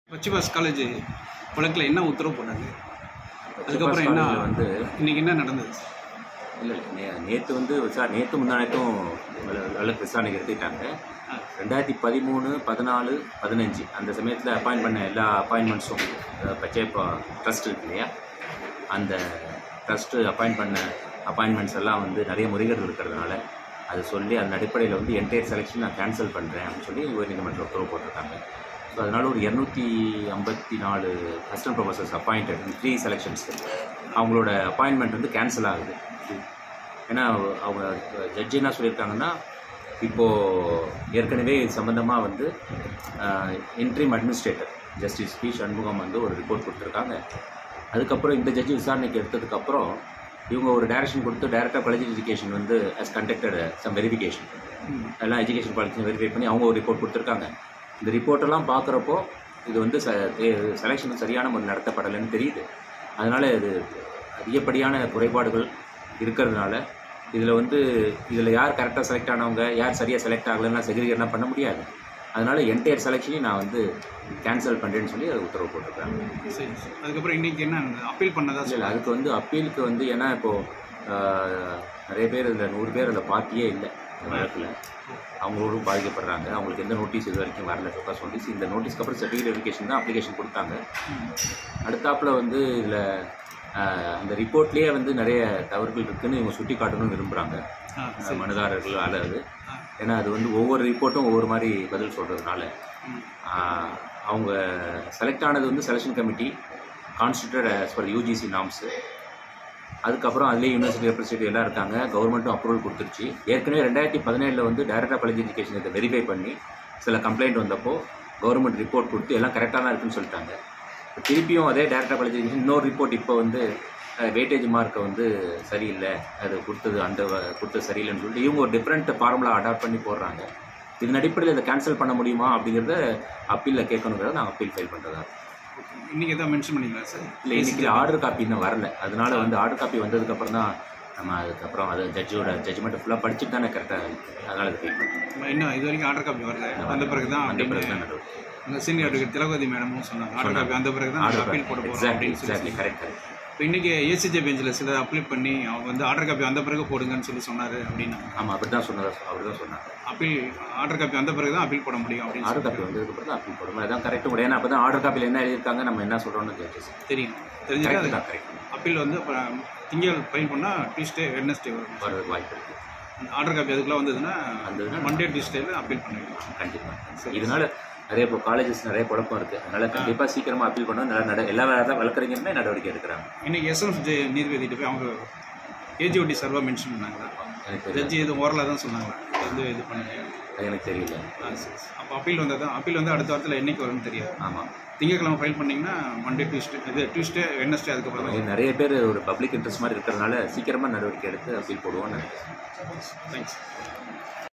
பச்சிபாஸ் college வழக்கில் என்ன உத்தரவு போட்டாங்க அதுக்கப்புறம் என்ன காலேஜில் வந்து இன்னைக்கு என்ன நடந்தது இல்லை நே நேற்று வந்து விசாரணை நேற்று முந்தானத்தும் வழக்கு விசாரணைக்கு எடுத்துக்கிட்டாங்க ரெண்டாயிரத்தி பதிமூணு பதினாலு பதினஞ்சு அந்த சமயத்தில் அப்பாயின்ட் பண்ண எல்லா அப்பாயின்மெண்ட்ஸும் பச்சை ட்ரஸ்ட் இருக்கு இல்லையா அந்த ட்ரஸ்ட்டு அப்பாயின்ட் பண்ண அப்பாயின்மெண்ட்ஸ் எல்லாம் வந்து நிறைய முறைகேடு இருக்கிறதுனால அது சொல்லி அந்த அடிப்படையில் வந்து என்டையர் செலெக்ஷன் நான் கேன்சல் பண்ணுறேன் அப்படின்னு சொல்லி உயர்நீதிமன்றம் உத்தரவு போட்டிருக்காங்க ஸோ அதனால் ஒரு இரநூத்தி ஐம்பத்தி நாலு assistant professors appointed three selections அவங்களோட அப்பாயின்மெண்ட் வந்து கேன்சல் ஆகுது ஏன்னா அவங்க ஜட்ஜி என்ன சொல்லியிருக்காங்கன்னா இப்போது ஏற்கனவே இது சம்மந்தமாக வந்து interim administrator justice P Shanmugam வந்து ஒரு ரிப்போர்ட் கொடுத்துருக்காங்க அதுக்கப்புறம் இந்த ஜட்ஜி விசாரணைக்கு எடுத்ததுக்கப்புறம் இவங்க ஒரு டைரக்ஷன் கொடுத்து டைரக்டாக காலேஜ் எஜுகேஷன் வந்து as conducted சம் வெரிஃபிகேஷன் எல்லாம் எஜுகேஷன் குவாலிட்டி வெரிஃபை பண்ணி அவங்க ஒரு ரிப்போர்ட் கொடுத்துருக்காங்க இந்த ரிப்போர்ட்டெல்லாம் பார்க்குறப்போ இது வந்து ச செலெக்ஷன் சரியான முறை நடத்தப்படலைன்னு தெரியுது அதனால் இது அதிகப்படியான குறைபாடுகள் இருக்கிறதுனால இதில் வந்து இதில் யார் கரெக்டாக செலக்ட் ஆனவங்க யார் சரியாக செலக்ட் ஆகலைன்னா செக்ரிகேட்லாம் பண்ண முடியாது அதனால் என்டையர் செலெக்ஷனையும் நான் வந்து கேன்சல் பண்ணுறேன்னு சொல்லி அது உத்தரவு போட்டிருக்காங்க சரி சரி அதுக்கப்புறம் இன்னைக்கு என்ன நடந்தது அப்பீல் பண்ணதா இல்லை இல்லை அதுக்கு வந்து அப்பீலுக்கு வந்து ஏன்னா இப்போது நிறைய பேர் இதில் நூறு பேர் அதில் பார்ட்டியே இல்லை இந்த வழக்கில் அவங்களோடும் பாதிக்கப்படுறாங்க அவங்களுக்கு எந்த நோட்டீஸ் இது வரைக்கும் வரல ஃபோக்கஸ் நோட்டீஸ் இந்த நோட்டீஸ்க்கு அப்புறம் சர்டிஃபிகேட் வெரிஃபிகேஷன் தான் அப்ளிகேஷன் கொடுத்தாங்க அடுத்தாப்புல வந்து இதில் அந்த ரிப்போர்ட்லேயே வந்து நிறைய தவறுகள் இருக்குன்னு இவங்க சுட்டி காட்டணும்னு விரும்புகிறாங்க ஆ மனுதாரர்கள் அதாவது ஆ. ஏன்னா அது வந்து ஒவ்வொரு ரிப்போர்ட்டும் ஒவ்வொரு மாதிரி பதில் சொல்கிறதுனால ம். அவங்க செலக்ட் ஆனது வந்து selection committee constituted as per UGC norms அதுக்கப்புறம் அதுலேயே யூனிவர்சிட்டி ரெப்ரஸன்டேட்டிவ் எல்லாம் இருக்காங்க கவர்மெண்ட்டும் அப்ரூவல் கொடுத்துருச்சு ஏற்கனவே ரெண்டாயிரத்தி பதினேழில் வந்து டைரக்டாக காலேஜ் எஜுகேஷன் இதை வெரிஃபை பண்ணி சில கம்ப்ளைண்ட் வந்தப்போ கவர்மெண்ட் ரிப்போர்ட் கொடுத்து எல்லாம் கரெக்டாக தான் இருக்குன்னு சொல்லிட்டாங்க இப்ப திருப்பியும் அதே டைரக்டாக காலேஜ் எஜுகேஷன் இன்னொரு ரிப்போர்ட் இப்போ வந்து வெயிட்டேஜ் மார்க்கை வந்து சரியில்லை அது கொடுத்தது அந்த வ- கொடுத்தது சரியில்லைன்னு சொல்லிட்டு இவங்க ஒரு டிஃப்ரெண்ட் ஃபார்முலா அடாப்ட் பண்ணி போடுறாங்க இதன் அடிப்படையில் இதை கேன்சல் பண்ண முடியுமா அப்படிங்கிறத அப்பீலில் கேட்கணுங்கிறத நான் அப்பீல் ஃபைல் பண்ணுறதா இன்னைக்கு எதாவது மென்ஷன் பண்ணிங்களா சார் இல்லை இன்னைக்கு ஆர்டர் காப்பி இன்னும் வரல அதனால வந்து ஆர்டர் காப்பி வந்ததுக்கப்புறம் தான் நம்ம அதுக்கப்புறம் அது ஜட்ஜோட ஜட்ஜ்மெண்ட் ஃபுல்லாக படிச்சுட்டு தானே கரெக்டாக அதனால அதை ஃபைல் பண்ணுறேன் இன்னும் இது வரைக்கும் ஆர்டர் காப்பி வரல அந்த பிறகு தான் அந்த பிறகு அப்படின்னு தான் நடவடிக்கை அந்த சீனியர் அட்வொகேட் திலகவதி மேடமும் சொன்னாங்க ஆர்டர் காப்பி அந்த பிறகு தான் ஆர்டர் அப்பீல் போட போகிறோம் எக்ஸாக்ட்லி அப்படின்னு சொல்லி எக்ஸாக்ட்லி கரெக்ட் கரெக்ட் இப்போ இன்னைக்கு ஏசிஜே பெஞ்சில் சில அப்ளை பண்ணி அவங்க வந்து ஆர்டர் காப்பி அந்த பிறகு போடுங்கன்னு சொல்லி சொன்னார் அப்படின்னா ஆமாம் அப்படி தான் சொன்னதா அப்படி தான் சொன்னாங்க அப்பீல் ஆர்டர் காப்பி அந்த பிறகு தான் அப்பீல் போட முடியும் அப்படின்னு ஆர்டர் காப்பி வந்ததுக்கப்புறம் தான் அப்பீல் போடுவோம் அதான் கரெக்ட் முடியும் ஏன்னா அப்போ தான் ஆர்டர் காப்பியில் என்ன எழுதியிருக்காங்க நம்ம என்ன சொல்கிறோம்னு ஜட்ஜஸ் தெரியும் தெரிஞ்சுட்டு கரெக்ட் அது தான் கரெக்ட் அப்பீல் வந்து அப்புறம் திங்கள் ஃபைல் பண்ணால் டியூஸ்டே வெட்னஸ்டே வரும் வரதுக்கு வாய்ப்பு இருக்குது ஆர்டர் காப்பி அதுக்குள்ள வந்ததுன்னா வந்ததுன்னா மண்டே டியூஸ்டேல அப்பீல் பண்ணிடலாம் கண்டிப்பாக இதனால நிறைய இப்போ காலேஜஸ் நிறைய குழப்பம் இருக்குது அதனால கண்டிப்பாக சீக்கிரமாக அப்பீல் பண்ணணும் நல்லா நட எல்லா வழக்கறிஞருமே நடவடிக்கை எடுக்கிறாங்க இன்னைக்கு எஸ்எம்ஸ் நீதிபதிட்டு போய் அவங்க ஏஜிஓடி சர்வா மென்ஷன் பண்ணாங்களா எனக்கு தெரியல ஜட்ஜி இது ஓரலாக தான் சொன்னாங்களா இது வந்து இது பண்ணுங்க அது எனக்கு தெரியல அப்போ அப்பீல் வந்தால் தான் அப்பீல் வந்து அடுத்த வாரத்தில் என்னைக்கு வரும்னு தெரியாது ஆமாம் திங்கக்கிழமை ஃபைல் பண்ணீங்கன்னா மண்டே டியூஸ்டே இது டியூஸ்டே வெட்னஸ்டே அதுக்கப்புறம் தான் நிறைய பேர் ஒரு பப்ளிக் இன்ட்ரெஸ்ட் மாதிரி இருக்கிறதுனால சீக்கிரமாக நடவடிக்கை எடுத்து அப்பீல் போடுவோம்னு நினைக்கிறேன் தேங்க்ஸ்